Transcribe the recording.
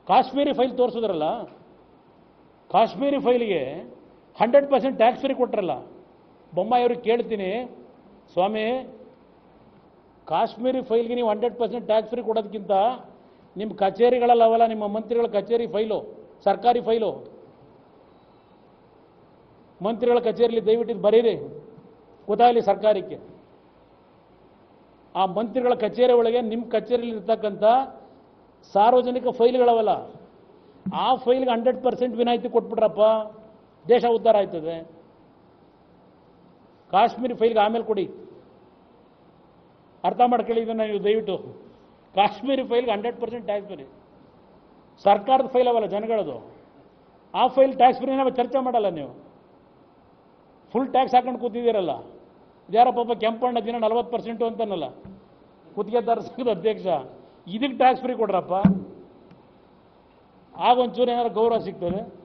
Kashmiri file ತೋರಿಸಿದ್ರಲ್ಲ ಕಾಶ್ಮೀರಿ ಫೈಲಿಗೆ hundred percent tax free ಕೊಟ್ರಲ್ಲ ಬೊಮ್ಮಾಯಿಯವ್ರಿಗೆ ಕೇಳ್ತೀನಿ ಸ್ವಾಮಿ ಕಾಶ್ಮೀರಿ ಫೈಲ್ಗೆ ನೀವು ಹಂಡ್ರೆಡ್ ಪರ್ಸೆಂಟ್ ಟ್ಯಾಕ್ಸ್ ಫ್ರೀ ಕೊಡೋದಕ್ಕಿಂತ ನಿಮ್ಮ ಕಚೇರಿಗಳಲ್ಲವಲ್ಲ ನಿಮ್ಮ ಮಂತ್ರಿಗಳ ಕಚೇರಿ ಫೈಲು ಸರ್ಕಾರಿ ಫೈಲು ಮಂತ್ರಿಗಳ ಕಚೇರಿಲಿ ದಯವಿಟ್ಟು ಇದು ಬರೀರಿ ಗೊತ್ತಾಗಲಿ ಸರ್ಕಾರಕ್ಕೆ ಆ ಮಂತ್ರಿಗಳ ಕಚೇರಿ ಒಳಗೆ ನಿಮ್ಮ ಕಚೇರಿಯಲ್ಲಿ ಇರ್ತಕ್ಕಂಥ ಸಾರ್ವಜನಿಕ ಫೈಲ್ಗಳವಲ್ಲ ಆ ಫೈಲ್ಗೆ ಹಂಡ್ರೆಡ್ ಪರ್ಸೆಂಟ್ ವಿನಾಯಿತಿ ಕೊಟ್ಬಿಟ್ರಪ್ಪ ದೇಶ ಉದ್ಧಾರ ಆಯ್ತದೆ ಕಾಶ್ಮೀರಿ ಫೈಲ್ಗೆ ಆಮೇಲೆ ಕೊಡಿ ಅರ್ಥ ಮಾಡ್ಕೊಳ್ಳಿ ಇದನ್ನು ನೀವು ದಯವಿಟ್ಟು ಕಾಶ್ಮೀರಿ ಫೈಲ್ಗೆ ಹಂಡ್ರೆಡ್ ಪರ್ಸೆಂಟ್ ಟ್ಯಾಕ್ಸ್ ಫ್ರೀ ಸರ್ಕಾರದ ಫೈಲ್ ಅವಲ್ಲ ಜನಗಳದು ಆ ಫೈಲ್ ಟ್ಯಾಕ್ಸ್ ಫ್ರೀ ನಾವು ಚರ್ಚೆ ಮಾಡಲ್ಲ ನೀವು ಫುಲ್ ಟ್ಯಾಕ್ಸ್ ಹಾಕೊಂಡು ಕೂತಿದ್ದೀರಲ್ಲ ಇದ್ಯಾರ ಪಾಪ ಕೆಂಪಣ್ಣ ದಿನ ನಲ್ವತ್ತು ಪರ್ಸೆಂಟು ಅಂತನಲ್ಲ ಗುತ್ತಿಗೆದಾರ ಸಂಘದ ಅಧ್ಯಕ್ಷ ಇದಕ್ಕೆ ಟ್ಯಾಕ್ಸ್ ಫ್ರೀ ಕೊಡ್ರಪ್ಪ ಆಗ ಒಂಚೂರು ಏನಾದ್ರು ಗೌರವ ಸಿಗ್ತದೆ